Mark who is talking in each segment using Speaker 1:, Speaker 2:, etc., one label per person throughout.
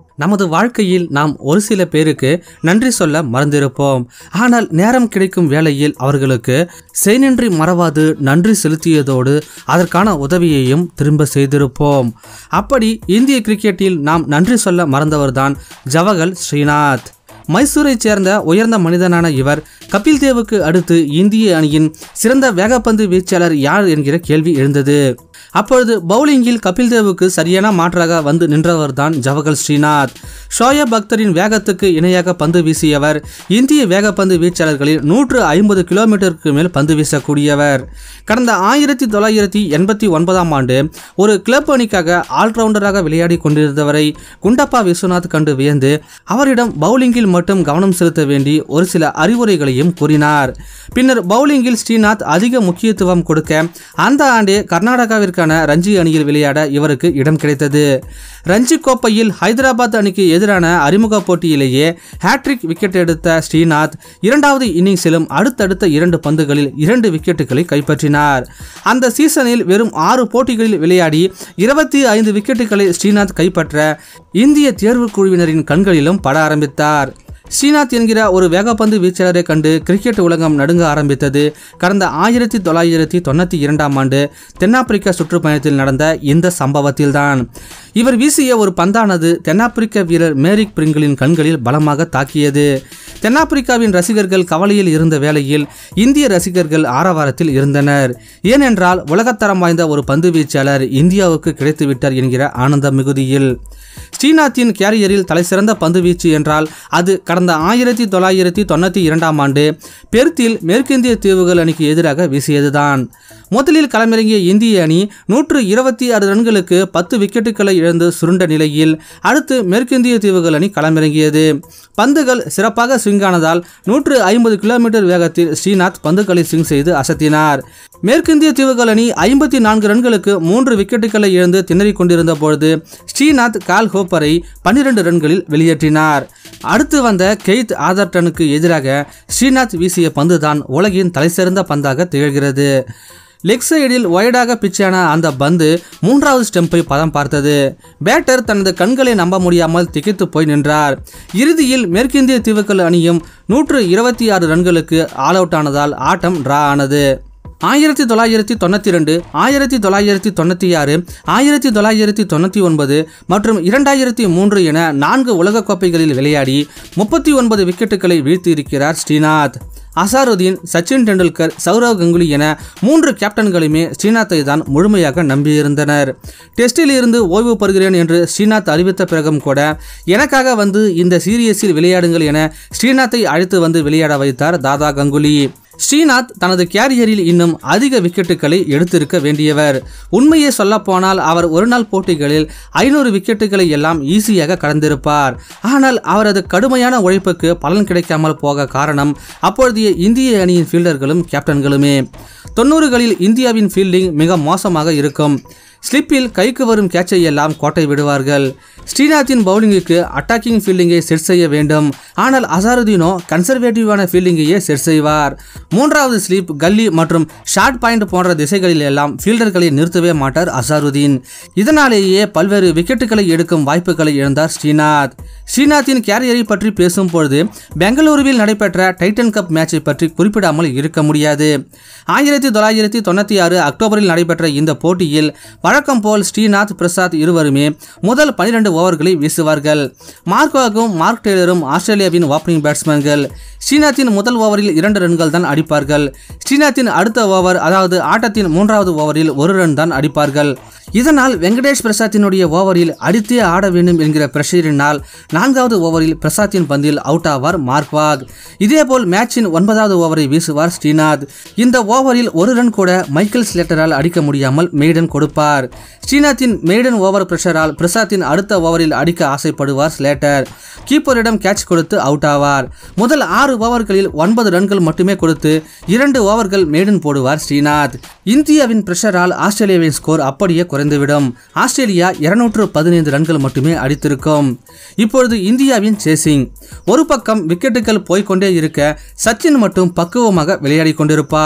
Speaker 1: நமது வாழ்க்கையில் நாம் ஒரு சில பேருக்கு நன்றி சொல்ல மறந்திருப்போம் ஆனால் நேரம் கிடைக்கும் வேளையில் அவர்களுக்கு செய்நின்றி மறவாது நன்றி செலுத்தியதோடு அதற்கான உதவியையும் திரும்ப செய்திருப்போம் அப்படி இந்திய கிரிக்கெட்டில் நாம் நன்றி சொல்ல மறந்தவர்தான் ஜவஹர் ஸ்ரீநாத் மைசூரைச் சேர்ந்த உயர்ந்த மனிதனான இவர் கபில் தேவுக்கு அடுத்து இந்திய அணியின் சிறந்த வேகப்பந்து வீச்சாளர் யார் என்கிற கேள்வி எழுந்தது அப்பொழுது பவுலிங்கில் கபில் தேவுக்கு சரியான மாற்றாக வந்து நின்றவர்தான் ஜவஹர் ஸ்ரீநாத் ஷோயப் அக்தரின் வேகத்துக்கு இணையாக பந்து வீசியவர் இந்திய வேகப்பந்து வீச்சாளர்களில் நூற்று ஐம்பது கிலோமீட்டருக்கு மேல் பந்து வீசக்கூடியவர் கடந்த ஆயிரத்தி தொள்ளாயிரத்தி எண்பத்தி ஒன்பதாம் ஆண்டு ஒரு கிளப் அணிக்காக ஆல்ரவுண்டராக விளையாடி கொண்டிருந்தவரை குண்டப்பா விஸ்வநாத் கண்டு வியந்து அவரிடம் பவுலிங்கில் மட்டும் கவனம் செலுத்த வேண்டி ஒரு சில அறிவுரைகளையும் கூறினார் பின்னர் பவுலிங்கில் ஸ்ரீநாத் அதிக முக்கியத்துவம் கொடுக்க அந்த ஆண்டே கர்நாடகாவிற்கான ரஞ்சி அணியில் விளையாட இவருக்கு இடம் கிடைத்தது ரஞ்சி கோப்பையில் ஹைதராபாத் அணிக்கு எதிரான அறிமுக போட்டியிலேயே ஹேட்ரிக் விக்கெட் எடுத்த ஸ்ரீநாத் இரண்டாவது இன்னிங்ஸிலும் அடுத்தடுத்த இரண்டு பந்துகளில் இரண்டு விக்கெட்டுகளை கைப்பற்றினார் அந்த சீசனில் வெறும் ஆறு போட்டிகளில் விளையாடி இருபத்தி ஐந்து விக்கெட்டுகளை ஸ்ரீநாத் கைப்பற்ற இந்திய தேர்வுக் குழுவினரின் கண்களிலும் பட ஆரம்பித்தார் ஸ்ரீநாத் என்கிற ஒரு வேகப்பந்து வீச்சாளரை கண்டு கிரிக்கெட் உலகம் நடுங்க ஆரம்பித்தது கடந்த ஆயிரத்தி தொள்ளாயிரத்தி தொண்ணூற்றி இரண்டாம் ஆண்டு தென்னாப்பிரிக்கா சுற்றுப்பயணத்தில் நடந்த இந்த சம்பவத்தில்தான் இவர் வீசிய ஒரு பந்தானது தென்னாப்பிரிக்க வீரர் மேரிக் பிரிங்கிளின் கண்களில் பலமாக தாக்கியது தென்னாப்பிரிக்காவின் ரசிகர்கள் கவலையில் இருந்த வேளையில் இந்திய ரசிகர்கள் ஆரவாரத்தில் இருந்தனர் ஏனென்றால் உலகத்தரம் வாய்ந்த ஒரு பந்து வீச்சாளர் இந்தியாவுக்கு கிடைத்துவிட்டார் என்கிற ஆனந்த மிகுதியில் ஸ்ரீநாத்தின் கேரியரில் தலைசிறந்த பந்து வீச்சு என்றால் அது கடந்த ஆயிரத்தி தொள்ளாயிரத்தி தொண்ணூற்றி இரண்டாம் ஆண்டு பெர்த்தில் மேற்கிந்திய தீவுகள் அணிக்கு எதிராக வீசியதுதான் முதலில் களமிறங்கிய இந்திய அணி நூற்று இருபத்தி ஆறு ரன்களுக்கு பத்து விக்கெட்டுகளை இழந்து சுருண்ட நிலையில் அடுத்து மேற்கிந்திய தீவுகள் அணி களமிறங்கியது பந்துகள் சிறப்பாக ஸ்விங்கானதால் நூற்று ஐம்பது கிலோமீட்டர் வேகத்தில் ஸ்ரீநாத் பந்துகளை ஸ்விங் செய்து அசத்தினார் மேற்கிந்திய தீவுகள் அணி ஐம்பத்தி நான்கு ரன்களுக்கு மூன்று விக்கெட்டுகளை இழந்து திணறிக் கொண்டிருந்த பொழுது ஸ்ரீநாத் கால் ஹோப்பரை பன்னிரண்டு ரன்களில் வெளியேற்றினார் அடுத்து வந்த கெய்த் ஆதர்டனுக்கு எதிராக ஸ்ரீநாத் வீசிய பந்துதான் உலகின் தலைசிறந்த பந்தாக திகழ்கிறது லெக் சைடில் ஒய்டாக பிச்சான அந்த பந்து மூன்றாவது ஸ்டெம்பை பதம் பார்த்தது பேட்டர் தனது கண்களை நம்ப முடியாமல் திகைத்து போய் நின்றார் இறுதியில் மேற்கிந்திய தீவுகள் அணியும் நூற்று இருபத்தி ஆறு ரன்களுக்கு ஆல் அவுட் ஆனதால் ஆட்டம் டிரா ஆனது ஆயிரத்தி தொள்ளாயிரத்தி தொண்ணூற்றி ரெண்டு ஆயிரத்தி தொள்ளாயிரத்தி தொண்ணூற்றி ஆறு ஆயிரத்தி தொள்ளாயிரத்தி தொண்ணூற்றி ஒன்பது மற்றும் இரண்டாயிரத்தி மூன்று என நான்கு உலகக்கோப்பைகளில் விளையாடி முப்பத்தி ஒன்பது விக்கெட்டுகளை வீழ்த்தியிருக்கிறார் ஸ்ரீநாத் அசாருதீன் சச்சின் டெண்டுல்கர் சௌரவ் கங்குலி என மூன்று கேப்டன்களுமே ஸ்ரீநாத்தை தான் முழுமையாக நம்பியிருந்தனர் டெஸ்டில் இருந்து ஓய்வு பெறுகிறேன் என்று ஸ்ரீநாத் அறிவித்த பிறகும் கூட எனக்காக வந்து இந்த சீரியஸில் விளையாடுங்கள் என ஸ்ரீநாத்தை அழைத்து வந்து விளையாட வைத்தார் தாதா கங்குலி ஸ்ரீநாத் தனது கேரியரில் இன்னும் அதிக விக்கெட்டுகளை எடுத்திருக்க வேண்டியவர் உண்மையை சொல்லப்போனால் அவர் ஒருநாள் போட்டிகளில் ஐநூறு விக்கெட்டுகளை எல்லாம் ஈஸியாக கடந்திருப்பார் ஆனால் அவரது கடுமையான உழைப்புக்கு பலன் கிடைக்காமல் போக காரணம் அப்பொழுதைய இந்திய அணியின் ஃபீல்டர்களும் கேப்டன்களுமே தொண்ணூறுகளில் இந்தியாவின் ஃபீல்டிங் மிக மோசமாக இருக்கும் ஸ்லிப்பில் கைக்கு வரும் கேட்சை எல்லாம் கோட்டை விடுவார்கள் ஸ்ரீநாத்தின் பவுலிங்குக்கு அட்டாக்கிங் ஃபீல்டிங்கை செட் செய்ய வேண்டும் ஆனால் அசாருதீனோ கன்சர்வேட்டிவான ஃபீல்டிங்கையே செட் செய்வார் மூன்றாவது ஸ்லீப் கல்லி மற்றும் ஷார்ட் பாயிண்ட் போன்ற திசைகளில் எல்லாம் ஃபீல்டர்களை நிறுத்தவே மாட்டார் அசாருதீன் இதனாலேயே பல்வேறு விக்கெட்டுகளை எடுக்கும் வாய்ப்புகளை இழந்தார் ஸ்ரீநாத் ஸ்ரீநாத்தின் கேரியரை பற்றி பேசும் பொழுது பெங்களூருவில் நடைபெற்ற டைட்டன் கப் மேட்சை பற்றி குறிப்பிடாமல் இருக்க முடியாது ஆயிரத்தி தொள்ளாயிரத்தி தொண்ணூற்றி ஆறு அக்டோபரில் நடைபெற்ற இந்த போட்டியில் வழக்கம் போல் ஸ்ரீநாத் பிரசாத் இருவருமே முதல் பனிரெண்டு ஓவர்களை வீசுவார்கள் மார்க்வாகும் மார்க் டெய்லரும் ஆஸ்திரேலியாவின் ஓப்பனிங் பேட்ஸ்மேன்கள் ஸ்ரீநாத்தின் முதல் ஓவரில் இரண்டு ரன்கள் தான் அடிப்பார்கள் ஸ்ரீநாத்தின் அடுத்த ஓவர் அதாவது ஆட்டத்தின் மூன்றாவது ஓவரில் ஒரு ரன் தான் அடிப்பார்கள் இதனால் வெங்கடேஷ் பிரசாத்தினுடைய ஓவரில் அடித்தே ஆட வேண்டும் என்கிற பிரஷரினால் நான்காவது ஓவரில் பிரசாத்தின் பந்தில் அவுட் ஆவார் மார்க்வாக் இதேபோல் மேட்சின் ஒன்பதாவது ஓவரை வீசுவார் ஸ்ரீநாத் இந்த ஓவரில் ஒரு ரன் கூட மைக்கேல் ஸ்லேட்டரால் அடிக்க முடியாமல் மெய்டன் கொடுப்பார் ஸ்ரீநாத்தின் மெய்டன் ஓவர் பிரஷரால் பிரசாத்தின் அடுத்த ஓவரில் அடிக்க ஆசைப்படுவார் ஸ்லேட்டர் கீப்பரிடம் கேட்ச் கொடுத்து அவுட் ஆவார் முதல் ஆறு ஓவர்களில் ஒன்பது ரன்கள் மட்டுமே கொடுத்து இரண்டு ஓவர்கள் மேடன் போடுவார் ஸ்ரீநாத் இந்தியாவின் பிரஷரால் ஆஸ்திரேலியாவின் ஸ்கோர் அப்படியே குறைந்துவிடும் ஆஸ்திரேலியா இருநூற்று பதினைந்து ரன்கள் மட்டுமே அடித்திருக்கும் இப்பொழுது இந்தியாவின் சேசிங் ஒரு பக்கம் விக்கெட்டுகள் போய்க்கொண்டே இருக்க சச்சின் மட்டும் பக்குவமாக விளையாடி கொண்டிருப்பார்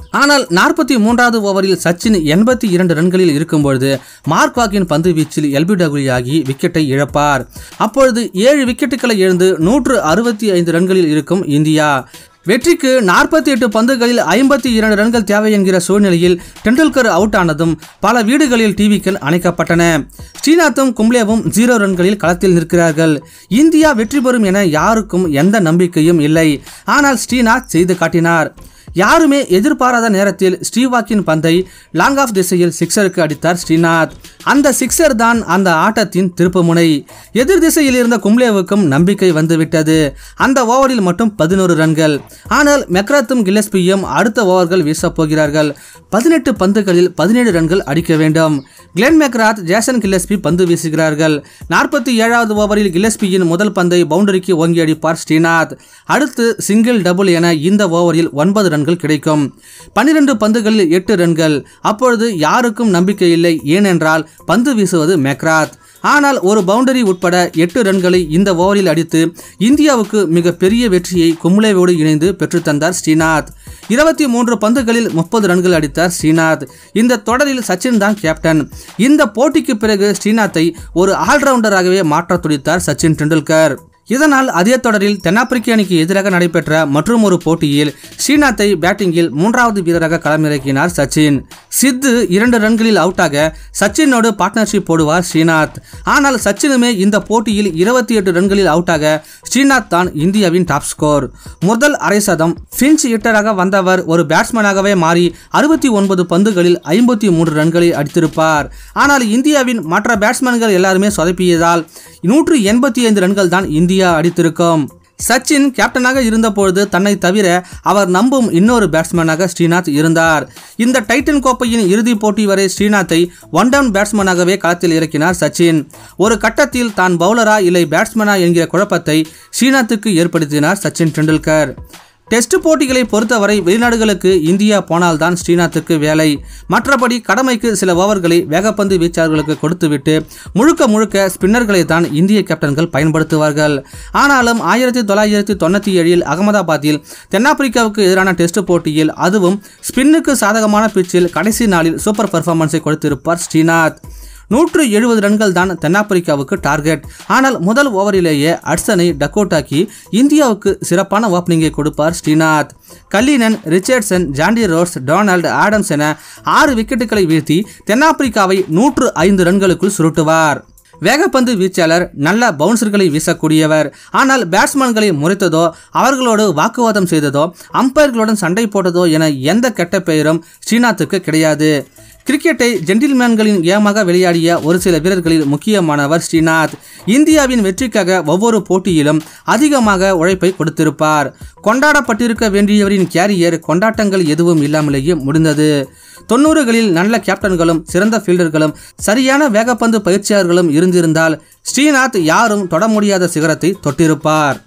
Speaker 1: ஆனால் நாற்பத்தி மூன்றாவது ஓவரில் சச்சின் எண்பத்தி இரண்டு ரன்களில் இருக்கும்பொழுது மார்க்வாக்கின் பந்து வீச்சில் எல்பிடபிள்யூ ஆகி விக்கெட்டை இழப்பார் அப்பொழுது ஏழு விக்கெட்டுகளை இழந்து நூற்று அறுபத்தி ஐந்து ரன்களில் இருக்கும் இந்தியா வெற்றிக்கு நாற்பத்தி எட்டு பந்துகளில் ஐம்பத்தி இரண்டு ரன்கள் தேவை என்கிற சூழ்நிலையில் டெண்டுல்கர் அவுட் ஆனதும் பல வீடுகளில் டிவிக்கள் அணைக்கப்பட்டன ஸ்ரீநாத்தும் கும்ளேவும் ஜீரோ ரன்களில் களத்தில் நிற்கிறார்கள் இந்தியா வெற்றி பெறும் என யாருக்கும் எந்த நம்பிக்கையும் இல்லை ஆனால் ஸ்ரீநாத் செய்து காட்டினார் யாருமே எதிர்பாராத நேரத்தில் ஸ்ரீவாக்கின் பந்தை லாங் ஆஃப் திசையில் சிக்ஸருக்கு அடித்தார் ஸ்ரீநாத் அந்த சிக்ஸர் தான் அந்த ஆட்டத்தின் திருப்புமுனை எதிர் திசையில் இருந்த கும்ளேவுக்கும் நம்பிக்கை வந்துவிட்டது அந்த ஓவரில் மட்டும் பதினோரு ரன்கள் ஆனால் மெக்ராத்தும் கில்லஸ்பியும் அடுத்த ஓவர்கள் வீசப் போகிறார்கள் பதினெட்டு பந்துகளில் பதினேழு ரன்கள் அடிக்க வேண்டும் கிளென் மெக்ராத் ஜேசன் கில்லஸ்பி பந்து வீசுகிறார்கள் நாற்பத்தி ஏழாவது ஓவரில் கில்லஸ்பியின் முதல் பந்தை பவுண்டரிக்கு ஓங்கி அடிப்பார் ஸ்ரீநாத் அடுத்து சிங்கிள் டபுள் என இந்த ஓவரில் ஒன்பது ரன்கள் கிடைக்கும் பன்னிரண்டு பந்துகளில் எட்டு ரன்கள் அப்பொழுது யாருக்கும் நம்பிக்கை இல்லை ஏனென்றால் பந்து வீசுவது மெக்ராத் ஆனால் ஒரு பவுண்டரி உட்பட எட்டு ரன்களை இந்த ஓவரில் அடித்து இந்தியாவுக்கு மிக பெரிய வெற்றியை கும்ளேவோடு இணைந்து பெற்றுத்தந்தார் ஸ்ரீநாத் இருபத்தி மூன்று பந்துகளில் முப்பது ரன்கள் அடித்தார் ஸ்ரீநாத் இந்த தொடரில் சச்சின் தான் கேப்டன் இந்த போட்டிக்கு பிறகு ஸ்ரீநாத்தை ஒரு ஆல்ரவுண்டராகவே மாற்ற துடித்தார் சச்சின் டெண்டுல்கர் இதனால் அதே தொடரில் தென்னாப்பிரிக்க அணிக்கு எதிராக நடைபெற்ற மற்றும் ஒரு போட்டியில் ஸ்ரீநாத்தை பேட்டிங்கில் மூன்றாவது வீரராக களமிறக்கினார் சச்சின் சித்து இரண்டு ரன்களில் அவுட்டாக சச்சினோடு பார்ட்னர்ஷிப் போடுவார் ஸ்ரீநாத் ஆனால் சச்சினுமே இந்த போட்டியில் இருபத்தி எட்டு ரன்களில் அவுட்டாக ஸ்ரீநாத் தான் இந்தியாவின் டாப் ஸ்கோர் முதல் அரை சதம் ஃபின்ச் ஹிட்டராக வந்தவர் ஒரு பேட்ஸ்மேனாகவே மாறி அறுபத்தி ஒன்பது பந்துகளில் ஐம்பத்தி மூன்று ரன்களை அடித்திருப்பார் ஆனால் இந்தியாவின் மற்ற பேட்ஸ்மேன்கள் எல்லாருமே சொதப்பியதால் நூற்று எண்பத்தி ஐந்து ரன்கள் தான் இந்தியா அடித்திருக்கும் சச்சின் கேப்டனாக இருந்தபொழுது தன்னை தவிர அவர் நம்பும் இன்னொரு பேட்ஸ்மேனாக ஸ்ரீநாத் இருந்தார் இந்த டைட்டன் கோப்பையின் இறுதிப் போட்டி வரை ஸ்ரீநாத்தை ஒன் டவுன் பேட்ஸ்மேனாகவே களத்தில் இறக்கினார் சச்சின் ஒரு கட்டத்தில் தான் பவுலரா இல்லை பேட்ஸ்மேனா என்கிற குழப்பத்தை ஸ்ரீநாத்துக்கு ஏற்படுத்தினார் சச்சின் டெண்டுல்கர் டெஸ்ட் போட்டிகளை பொறுத்தவரை வெளிநாடுகளுக்கு இந்தியா போனால்தான் ஸ்ரீநாத்துக்கு வேலை மற்றபடி கடமைக்கு சில ஓவர்களை வேகப்பந்து வீச்சாளர்களுக்கு கொடுத்துவிட்டு முழுக்க முழுக்க ஸ்பின்னர்களை தான் இந்திய கேப்டன்கள் பயன்படுத்துவார்கள் ஆனாலும் ஆயிரத்தி தொள்ளாயிரத்தி தொண்ணூற்றி ஏழில் அகமதாபாத்தில் தென்னாப்பிரிக்காவுக்கு எதிரான டெஸ்ட் போட்டியில் அதுவும் ஸ்பின்னுக்கு சாதகமான பிச்சில் கடைசி நாளில் சூப்பர் பெர்ஃபார்மன்ஸை கொடுத்திருப்பார் ஸ்ரீநாத் நூற்று எழுபது ரன்கள் தான் தென்னாப்பிரிக்காவுக்கு டார்கெட் ஆனால் முதல் ஓவரிலேயே அட்சனை டக்கோட்டாக்கி இந்தியாவுக்கு சிறப்பான ஓப்பனிங்கை கொடுப்பார் Srinath Cullinan Richardson Jonty Rhodes Donald Adams என ஆறு விக்கெட்டுகளை வீழ்த்தி தென்னாப்பிரிக்காவை நூற்று ஐந்து ரன்களுக்குள் சுருட்டுவார் வேகப்பந்து வீச்சாளர் நல்ல பவுன்சர்களை வீசக்கூடியவர் ஆனால் பேட்ஸ்மேன்களை முறைத்ததோ அவர்களோடு வாக்குவாதம் செய்ததோ அம்பையர்களுடன் சண்டை போட்டதோ என எந்த கெட்ட பெயரும் ஸ்ரீநாத்துக்கு கிடையாது கிரிக்கெட்டை ஜென்டில்மேன்களின் ஏமாக விளையாடிய ஒரு சில வீரர்களில் முக்கியமானவர் ஸ்ரீநாத் இந்தியாவின் வெற்றிக்காக ஒவ்வொரு போட்டியிலும் அதிகமாக உழைப்பை கொடுத்திருப்பார் கொண்டாடப்பட்டிருக்க வேண்டியவரின் கேரியர் கொண்டாட்டங்கள் எதுவும் இல்லாமலேயே முடிந்தது தொண்ணூறுகளில் நல்ல கேப்டன்களும் சிறந்த ஃபீல்டர்களும் சரியான வேகப்பந்து பயிற்சியாளர்களும் இருந்திருந்தால் ஸ்ரீநாத் யாரும் தொட முடியாத சிகரத்தை தொட்டிருப்பார்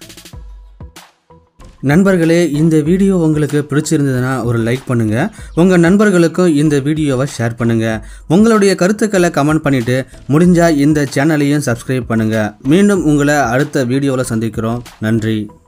Speaker 1: நண்பர்களே இந்த வீடியோ உங்களுக்கு பிடிச்சிருந்ததுன்னா ஒரு லைக் பண்ணுங்க உங்க நண்பர்களுக்கும் இந்த வீடியோவை ஷேர் பண்ணுங்க உங்களுடைய கருத்துக்களை கமெண்ட் பண்ணிட்டு முடிஞ்சா இந்த சேனலையும் சப்ஸ்கிரைப் பண்ணுங்க மீண்டும் உங்களை அடுத்த வீடியோவில் சந்திக்கிறோம் நன்றி